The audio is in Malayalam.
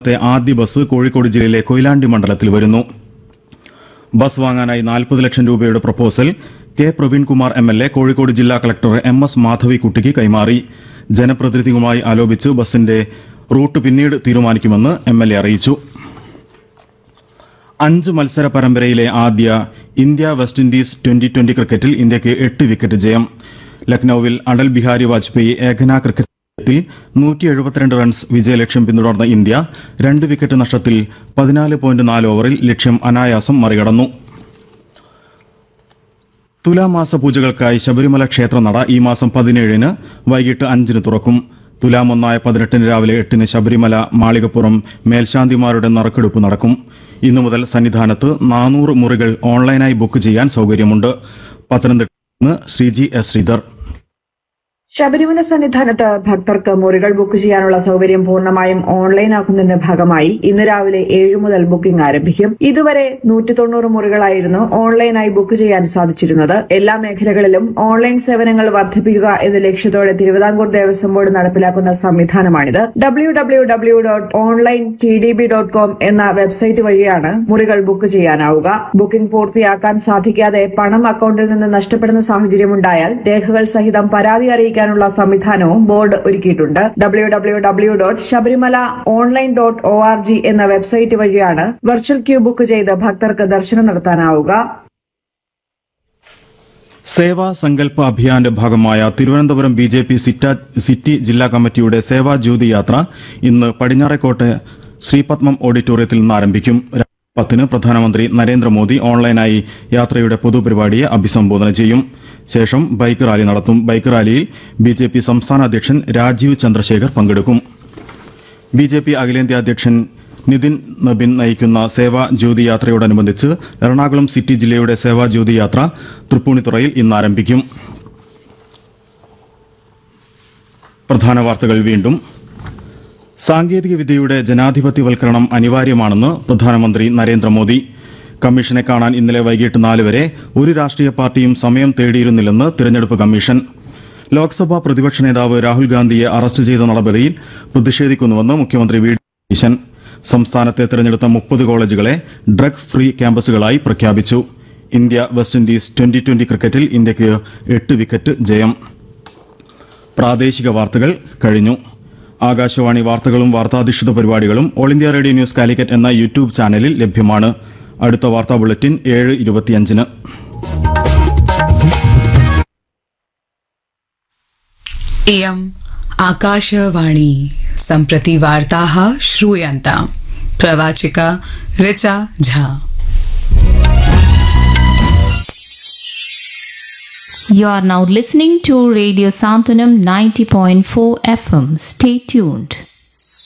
സംസ്ഥാനത്തെ ആദ്യ ബസ് കോഴിക്കോട് ജില്ലയിലെ കൊയിലാണ്ടി മണ്ഡലത്തിൽ വരുന്നു ബസ് വാങ്ങാനായി നാൽപ്പത് ലക്ഷം രൂപയുടെ proposal K Praveenkumar M L A Kozhikode ജില്ലാ കളക്ടർ എം എസ് മാധവിക്കുട്ടിക്ക് കൈമാറി ജനപ്രതിനിധിയുമായി ആലോചിച്ച് ബസിന്റെ റൂട്ട് പിന്നീട് തീരുമാനിക്കുമെന്ന് എം എൽ എ അറിയിച്ചു അഞ്ച് മത്സര പരമ്പരയിലെ ആദ്യ India West Indies twenty twenty ക്രിക്കറ്റിൽ ഇന്ത്യക്ക് എട്ട് വിക്കറ്റ് ജയം ലക്നൌവിൽ അടൽ ബിഹാരി വാജ്പേയി ഏകന ക്രിക്കറ്റിൽ നൂറ്റി എഴുപത്തിരണ്ട് റൺസ് വിജയലക്ഷ്യം പിന്തുടർന്ന ഇന്ത്യ രണ്ട് വിക്കറ്റ് നഷ്ടത്തിൽ പതിനാല് പോയിന്റ് നാല് ഓവറിൽ ലക്ഷ്യം അനായാസം മറികടന്നു തുലാമാസ പൂജകൾക്കായി ശബരിമല ക്ഷേത്രനട ഈ മാസം പതിനേഴിന് വൈകിട്ട് അഞ്ചിന് തുറക്കും തുലാം ഒന്നായ പതിനെട്ടിന് രാവിലെ എട്ടിന് ശബരിമല മാളികപ്പുറം മേൽശാന്തിമാരുടെ നറുക്കെടുപ്പ് നടക്കും ഇന്നു മുതൽ സന്നിധാനത്ത് നാനൂറ് മുറികൾ ഓൺലൈനായി ബുക്ക് ചെയ്യാൻ സൗകര്യമുണ്ട് പത്തനംതിട്ട നിന്ന് ശ്രീജി എസ് ശ്രീധർ ശബരിമല സന്നിധാനത്ത് ഭക്തർക്ക് മുറികൾ ബുക്ക് ചെയ്യാനുള്ള സൗകര്യം പൂർണ്ണമായും ഓൺലൈൻ ആക്കുന്നതിന്റെ ഭാഗമായി ഇന്ന് രാവിലെ ഏഴ് മുതൽ ബുക്കിംഗ് ആരംഭിക്കും ഇതുവരെ നൂറ്റി തൊണ്ണൂറ് മുറികളായിരുന്നു ഓൺലൈനായി ബുക്ക് ചെയ്യാൻ സാധിച്ചിരുന്നത് എല്ലാ മേഖലകളിലും ഓൺലൈൻ സേവനങ്ങൾ വർദ്ധിപ്പിക്കുക എന്ന ലക്ഷ്യത്തോടെ തിരുവിതാംകൂർ ദേവസ്വം ബോർഡ് നടപ്പിലാക്കുന്ന സംവിധാനമാണിത് W W W dot online T D B dot com എന്ന വെബ്സൈറ്റ് വഴിയാണ് മുറികൾ ബുക്ക് ചെയ്യാനാവുക ബുക്കിംഗ് പൂർത്തിയാക്കാൻ സാധിക്കാതെ പണം അക്കൌണ്ടിൽ നിന്ന് നഷ്ടപ്പെടുന്ന സാഹചര്യമുണ്ടായാൽ രേഖകൾ സഹിതം പരാതി അറിയിക്കാനുള്ള സംവിധാനവും ബോർഡ് ഒരുക്കിയിട്ടുണ്ട് W W W dot Sabarimala online dot O R G എന്ന വെബ്സൈറ്റ് വഴിയാണ് വെർച്വൽ ക്യൂ ബുക്ക് ചെയ്ത് ഭക്തർക്ക് ദർശനം നടത്താനാവുക സേവാ സങ്കല്പ അഭിയാന്റെ ഭാഗമായ Thiruvananthapuram B J P city ജില്ലാ കമ്മിറ്റിയുടെ സേവാ ജ്യോതി യാത്ര ഇന്ന് പടിഞ്ഞാറേക്കോട്ടെ ശ്രീപത്മം ഓഡിറ്റോറിയത്തിൽ നിന്ന് ആരംഭിക്കും രാവിലെ പത്തിന് പ്രധാനമന്ത്രി നരേന്ദ്രമോദി ഓൺലൈനായി യാത്രയുടെ പൊതുപരിപാടിയെ അഭിസംബോധന ചെയ്യും ശേഷം ബൈക്ക് റാലി നടത്തും ബൈക്ക് റാലിയിൽ ബി ജെ പി സംസ്ഥാന അധ്യക്ഷൻ രാജീവ് ചന്ദ്രശേഖർ പങ്കെടുക്കും ബി ജെ പി അഖിലേന്ത്യാ അധ്യക്ഷൻ നിതിൻ നബിൻ നയിക്കുന്ന സേവാ ജ്യോതി യാത്രയോടനുബന്ധിച്ച് എറണാകുളം സിറ്റി ജില്ലയുടെ സേവാ ജ്യോതി യാത്ര തൃപ്പൂണിത്തുറയിൽ ഇന്ന് ആരംഭിക്കും പ്രധാന വാർത്തകൾ വീണ്ടും സാങ്കേതിക വിദ്യയുടെ ജനാധിപത്യവൽക്കരണം അനിവാര്യമാണെന്ന് പ്രധാനമന്ത്രി നരേന്ദ്രമോദി കമ്മീഷനെ കാണാൻ ഇന്നലെ വൈകിട്ട് നാല് വരെ ഒരു രാഷ്ട്രീയ പാർട്ടിയും സമയം തേടിയിരുന്നില്ലെന്ന് തിരഞ്ഞെടുപ്പ് കമ്മീഷൻ ലോക്സഭാ പ്രതിപക്ഷ നേതാവ് രാഹുൽ ഗാന്ധിയെ അറസ്റ്റ് ചെയ്ത നടപടിയിൽ പ്രതിഷേധിക്കുന്നുവെന്ന് മുഖ്യമന്ത്രി വി ഡി സതീശൻ സംസ്ഥാനത്തെ തിരഞ്ഞെടുത്ത മുപ്പത് കോളേജുകളെ ഡ്രഗ് ഫ്രീ ക്യാമ്പസുകളായി പ്രഖ്യാപിച്ചു India West Indies twenty twenty ക്രിക്കറ്റിൽ ഇന്ത്യക്ക് എട്ട് വിക്കറ്റ് ജയം പ്രാദേശിക വാർത്തകൾ കഴിഞ്ഞു ആകാശവാണി വാർത്തകളും വാർത്താധിഷ്ഠിത പരിപാടികളും all India radio news Calicut എന്ന യൂട്യൂബ് ചാനലിൽ ലഭ്യമാണ് അടുത്ത വാർത്താ ബുള്ളറ്റിൻ ഏഴ് ഇരുപത്തിയഞ്ചിന് इयम् आकाशवाणी सम्प्रति वार्ताः श्रूयन्ताम् प्रवाचिका Richa Jha You are now listening to Radio Santanam 90.4 FM. Stay tuned.